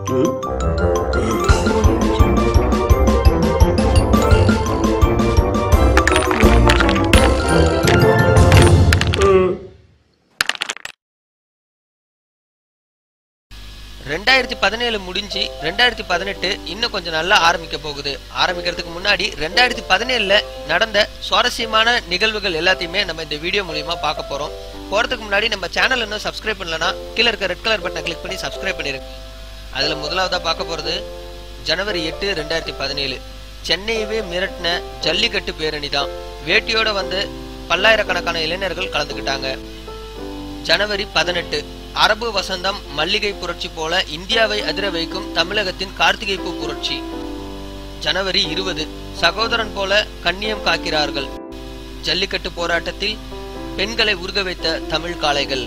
ரெண்டாயிரத்தி பதினேழு முடிஞ்சு ரெண்டாயிரத்தி பதினெட்டு இன்னும் கொஞ்சம் நல்லா ஆரம்பிக்க போகுது ஆரம்பிக்கிறதுக்கு முன்னாடி ரெண்டாயிரத்தி பதினேழுல நடந்த சுவாரஸ்யமான நிகழ்வுகள் எல்லாத்தையுமே நம்ம இந்த வீடியோ மூலியமா பார்க்க போறோம் போறதுக்கு முன்னாடி நம்ம சேனல் இன்னும் சப்ஸ்கிரைப் பண்ணலனா கீழே இருக்க ரெட் கலர் பட்டனை கிளிக் பண்ணி சப்ஸ்கிரைப் பண்ணிருங்க அதுல முதலாவதா பார்க்க போறது ஜனவரி எட்டு ரெண்டாயிரத்தி பதினேழு சென்னையவே மிரட்டின ஜல்லிக்கட்டு பேரணி தான் வேட்டியோட வந்து பல்லாயிரக்கணக்கான இளைஞர்கள் கலந்துக்கிட்டாங்க ஜனவரி பதினெட்டு அரபு வசந்தம் மல்லிகை புரட்சி போல இந்தியாவை அதிர வைக்கும் தமிழகத்தின் கார்த்திகை பூ புரட்சி ஜனவரி இருபது சகோதரன் போல கண்ணியம் காக்கிறார்கள் ஜல்லிக்கட்டு போராட்டத்தில் பெண்களை உருக வைத்த தமிழ் காளைகள்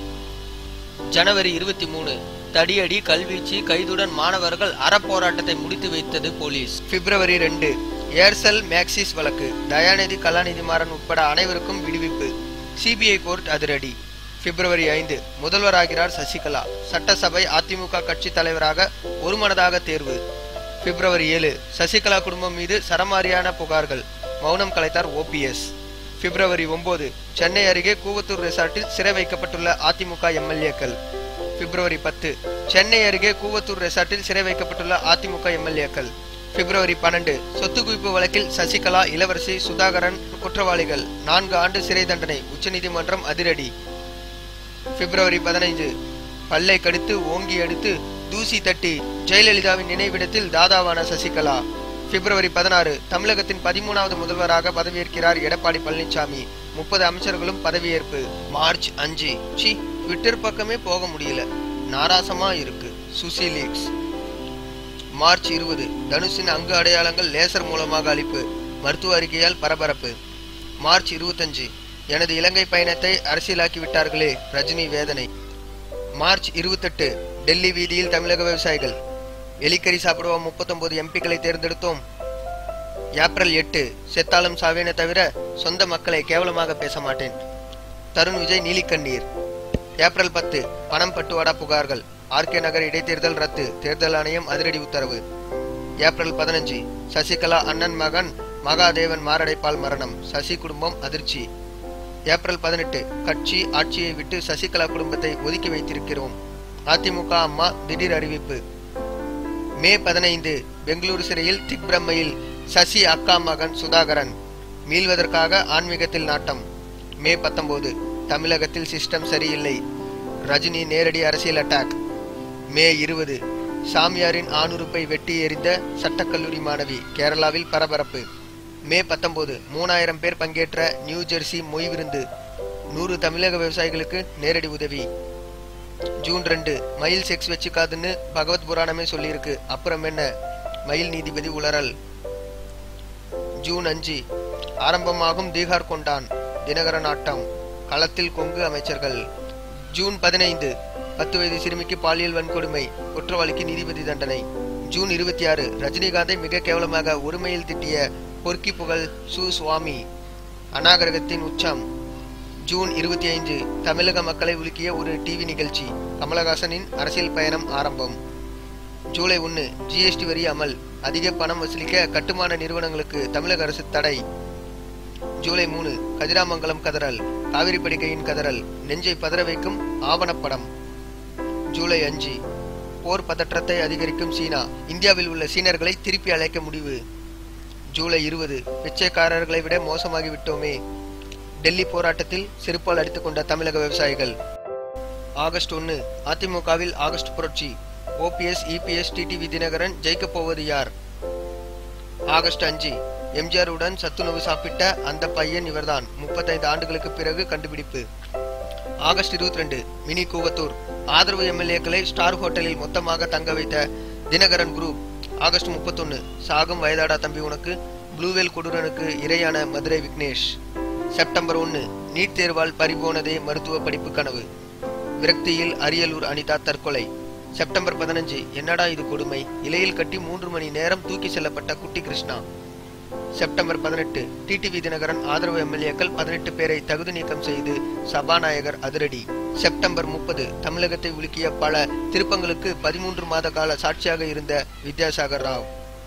ஜனவரி இருபத்தி மூணு தடியடி கல்வீச்சு கைதுடன் மாணவர்கள் அறப்போராட்டத்தை முடித்து வைத்தது போலீஸ் பிப்ரவரி ரெண்டு ஏர்செல் மேக்சிஸ் வழக்கு தயாநிதி கலாநிதி மாறன் உட்பட அனைவருக்கும் விடுவிப்பு சிபிஐ கோர்ட் அதிரடி பிப்ரவரி ஐந்து முதல்வராகிறார் சசிகலா சட்டசபை அதிமுக கட்சி தலைவராக ஒருமனதாக தேர்வு பிப்ரவரி ஏழு சசிகலா குடும்பம் மீது சரமாரியான புகார்கள் மௌனம் கலைத்தார் ஓபிஎஸ் பிப்ரவரி ஒன்பது சென்னை அருகே கூவத்தூர் ரெசார்ட்டில் சிறை வைக்கப்பட்டுள்ள அதிமுக எம்எல்ஏக்கள் பிப்ரவரி பத்து சென்னை அருகே கூவத்தூர் ரெசார்ட்டில் சிறை வைக்கப்பட்டுள்ள அதிமுக எம்எல்ஏக்கள் பிப்ரவரி பன்னெண்டு சொத்து குவிப்பு வழக்கில் சசிகலா இளவரசி சுதாகரன் குற்றவாளிகள் நான்கு ஆண்டு சிறை தண்டனை உச்சநீதிமன்றம் அதிரடி பிப்ரவரி பதினைந்து பல்லை கடித்து ஓங்கி அடித்து தூசி தட்டி ஜெயலலிதாவின் நினைவிடத்தில் தாதாவான சசிகலா பிப்ரவரி பதினாறு தமிழகத்தின் பதிமூணாவது முதல்வராக பதவியேற்கிறார் எடப்பாடி பழனிசாமி முப்பது அமைச்சர்களும் பதவியேற்பு மார்ச் அஞ்சு சி ட்விட்டர் பக்கமே போக முடியல நாராசமா இருக்கு சுசி லீக்ஸ் மார்ச் இருபது தனுஷின் அங்கு அடையாளங்கள் லேசர் மூலமாக அளிப்பு மருத்துவ அறிக்கையால் பரபரப்பு மார்ச் இருபத்தஞ்சு எனது இலங்கை பயணத்தை அரசியலாக்கி விட்டார்களே ரஜினி வேதனை மார்ச் இருபத்தெட்டு டெல்லி வீதியில் தமிழக விவசாயிகள் எலிக்கறி சாப்பிடுவோம் முப்பத்தொன்பது எம்பிக்களை தேர்ந்தெடுத்தோம் ஏப்ரல் எட்டு செத்தாலும் சாவேனே தவிர சொந்த மக்களை கேவலமாக பேச மாட்டேன் தருண் விஜய் நீலிக்கண்ணீர் ஏப்ரல் பத்து பணம் பட்டுவாடா புகார்கள் ஆர்கே நகர் இடைத்தேர்தல் ரத்து தேர்தல் ஆணையம் அதிரடி உத்தரவு ஏப்ரல் பதினஞ்சு சசிகலா அண்ணன் மகன் மகாதேவன் மாரடைப்பால் மரணம் சசி குடும்பம் அதிர்ச்சி ஏப்ரல் பதினெட்டு கட்சி ஆட்சியை விட்டு சசிகலா குடும்பத்தை ஒதுக்கி வைத்திருக்கிறோம் அதிமுக அம்மா திடீர் அறிவிப்பு மே பதினைந்து பெங்களூரு சிறையில் திக்பிரம்மையில் சசி அக்கா மகன் சுதாகரன் மீள்வதற்காக ஆன்மீகத்தில் நாட்டம் மே பத்தொன்பது தமிழகத்தில் சிஸ்டம் சரியில்லை ரஜினி நேரடி அரசியல் அட்டாக் மே இருபது சாமியாரின் ஆணுறுப்பை வெட்டி எறிந்த சட்டக்கல்லூரி மாணவி கேரளாவில் பரபரப்பு மே பத்தொன்பது மூணாயிரம் பேர் பங்கேற்ற நியூ ஜெர்சி மொய் விருந்து நூறு தமிழக விவசாயிகளுக்கு நேரடி உதவி ஜூன் ரெண்டு மயில் செக்ஸ் வச்சுக்காதுன்னு பகவத் புராணமே சொல்லியிருக்கு அப்புறம் என்ன மயில் நீதிபதி உளறல் ஜூன் அஞ்சு ஆரம்பமாகும் தீகார் கொண்டான் தினகரன் ஆட்டம் களத்தில் கொங்கு அமைச்சர்கள் ஜூன் பதினைந்து பத்து வயது சிறுமிக்கு பாலியல் வன்கொடுமை குற்றவாளிக்கு நீதிபதி தண்டனை ஜூன் இருபத்தி ஆறு ரஜினிகாந்தை மிக கேவலமாக ஒருமையில் திட்டிய பொற்கி புகழ் சு சுவாமி அநாகரகத்தின் உச்சம் ஜூன் இருபத்தி ஐந்து தமிழக மக்களை உலுக்கிய ஒரு டிவி நிகழ்ச்சி கமலஹாசனின் அரசியல் பயணம் ஆரம்பம் ஜூலை ஒன்று ஜிஎஸ்டி வரி அமல் அதிக பணம் வசூலிக்க கட்டுமான நிறுவனங்களுக்கு தமிழக அரசு தடை ஜூலை மூணு கதிராமங்கலம் கதறல் காவிரி படுகையின் கதறல் நெஞ்சை பதற வைக்கும் ஆவணப்படம் ஜூலை அஞ்சு போர் பதற்றத்தை அதிகரிக்கும் சீனா இந்தியாவில் உள்ள சீனர்களை திருப்பி அழைக்க முடிவு ஜூலை இருபது பிச்சைக்காரர்களை விட மோசமாகி விட்டோமே டெல்லி போராட்டத்தில் செருப்பால் அடித்துக் கொண்ட தமிழக விவசாயிகள் ஆகஸ்ட் ஒன்று அதிமுகவில் ஆகஸ்ட் புரட்சி ஓபிஎஸ் இபிஎஸ் டிடிவி தினகரன் ஜெயிக்கப் போவது யார் ஆகஸ்ட் அஞ்சு எம்ஜிஆருடன் சத்துணவு சாப்பிட்ட அந்த பையன் இவர்தான் முப்பத்தைந்து ஆண்டுகளுக்கு பிறகு கண்டுபிடிப்பு ஆகஸ்ட் இருபத்தி ரெண்டு மினி கூவத்தூர் ஆதரவு எம்எல்ஏக்களை ஸ்டார் ஹோட்டலில் மொத்தமாக தங்க வைத்த தினகரன் குரூப் ஆகஸ்ட் முப்பத்தொன்னு சாகும் வயதாடா தம்பி உனக்கு ப்ளூவேல் கொடூரனுக்கு இரையான மதுரை விக்னேஷ் செப்டம்பர் ஒன்று நீட் தேர்வால் பறிபோனதே மருத்துவ படிப்பு கனவு விரக்தியில் அரியலூர் அனிதா தற்கொலை செப்டம்பர் பதினஞ்சு என்னடா இது கொடுமை இலையில் கட்டி மூன்று மணி நேரம் தூக்கி செல்லப்பட்ட குட்டி கிருஷ்ணா செப்டம்பர் பதினெட்டு டிடிவி தினகரன் ஆதரவு எம்எல்ஏக்கள் பதினெட்டு பேரை தகுதி நீக்கம் செய்து சபாநாயகர் அதிரடி செப்டம்பர் முப்பது தமிழகத்தை உலுக்கிய பல திருப்பங்களுக்கு பதிமூன்று மாத கால சாட்சியாக இருந்த வித்யாசாகர் ராவ்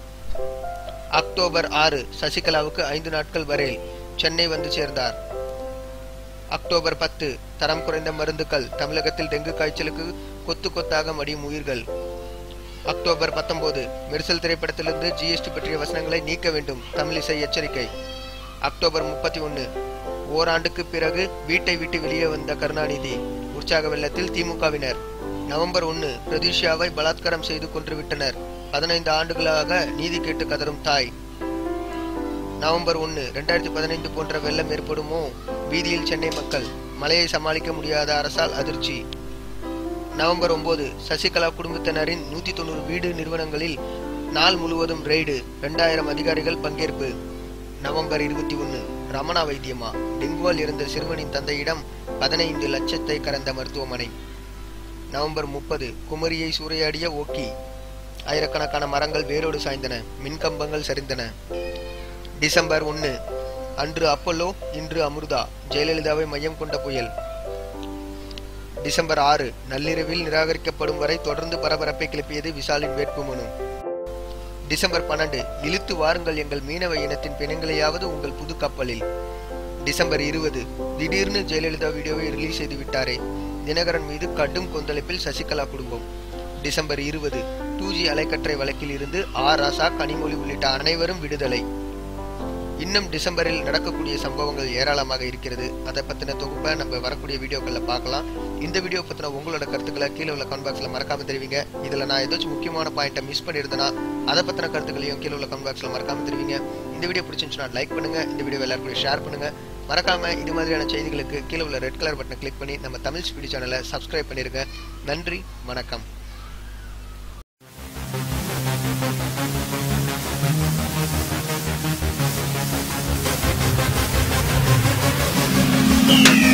அக்டோபர் ஆறு சசிகலாவுக்கு ஐந்து நாட்கள் வரையில் சென்னை வந்து சேர்ந்தார் அக்டோபர் பத்து தரம் குறைந்த மருந்துகள் தமிழகத்தில் டெங்கு காய்ச்சலுக்கு கொத்து கொத்தாக மடியும் உயிர்கள் அக்டோபர் பத்தொன்பது மெர்சல் திரைப்படத்திலிருந்து ஜிஎஸ்டி பற்றிய வசனங்களை நீக்க வேண்டும் தமிழிசை எச்சரிக்கை அக்டோபர் முப்பத்தி ஒன்று ஓராண்டுக்கு பிறகு வீட்டை விட்டு வெளியே வந்த கருணாநிதி உற்சாக வெள்ளத்தில் திமுகவினர் நவம்பர் ஒன்று பிரதீஷாவை பலாத்காரம் செய்து கொன்றுவிட்டனர் பதினைந்து ஆண்டுகளாக நீதி கேட்டு கதரும் தாய் நவம்பர் ஒன்று ரெண்டாயிரத்தி பதினைந்து போன்ற வெள்ளம் ஏற்படுமோ வீதியில் சென்னை மக்கள் மழையை சமாளிக்க முடியாத அரசால் அதிர்ச்சி நவம்பர் ஒன்பது சசிகலா குடும்பத்தினரின் நூத்தி தொண்ணூறு வீடு நிறுவனங்களில் நாள் முழுவதும் ரெய்டு இரண்டாயிரம் அதிகாரிகள் பங்கேற்பு நவம்பர் இருபத்தி ஒன்று ரமணா வைத்தியமா டெங்குவால் இருந்த சிறுவனின் தந்தையிடம் பதினைந்து லட்சத்தை கறந்த மருத்துவமனை நவம்பர் முப்பது குமரியை சூறையாடிய ஓக்கி ஆயிரக்கணக்கான மரங்கள் வேரோடு சாய்ந்தன மின்கம்பங்கள் சரிந்தன டிசம்பர் ஒன்று அன்று அப்பல்லோ இன்று அமிர்தா ஜெயலலிதாவை மையம் கொண்ட புயல் டிசம்பர் ஆறு நள்ளிரவில் நிராகரிக்கப்படும் வரை தொடர்ந்து பரபரப்பை கிளப்பியது விசாலின் வேட்புமனு டிசம்பர் பன்னெண்டு இழுத்து வாருங்கள் எங்கள் மீனவ இனத்தின் பிணங்களையாவது உங்கள் புது கப்பலில் டிசம்பர் இருபது திடீர்னு ஜெயலலிதா வீடியோவை ரிலீஸ் செய்து விட்டாரே தினகரன் மீது கடும் கொந்தளிப்பில் சசிகலா குடும்பம் டிசம்பர் இருபது டூ ஜி அலைக்கற்றை வழக்கில் இருந்து ஆர் ராசா கனிமொழி உள்ளிட்ட அனைவரும் விடுதலை இன்னும் டிசம்பரில் நடக்கக்கூடிய சம்பவங்கள் ஏராளமாக இருக்கிறது அதை பற்றின தொகுப்பை நம்ம வரக்கூடிய வீடியோக்களில் பார்க்கலாம் இந்த வீடியோ பற்றின உங்களோட கருத்துக்களை கீழே உள்ள கமெண்ட் பாக்ஸில் மறக்காம தெரிவிங்க இதில் நான் ஏதாச்சும் முக்கியமான பாயிண்ட்டை மிஸ் பண்ணியிருந்தேன்னா அதை பற்றின கருத்துக்களையும் கீழே உள்ள கமெண்ட் பாக்ஸில் மறக்காம தெரிவிங்க இந்த வீடியோ பிடிச்சிருந்துச்சுன்னா லைக் பண்ணுங்க இந்த வீடியோ எல்லாருக்கும் ஷேர் பண்ணுங்க மறக்காம இது மாதிரியான செய்திகளுக்கு கீழே உள்ள ரெட் கலர் பட்டனை கிளிக் பண்ணி நம்ம தமிழ் ஸ்பீடி சேனலை சப்ஸ்கிரைப் பண்ணிருங்க நன்றி வணக்கம் Thank you.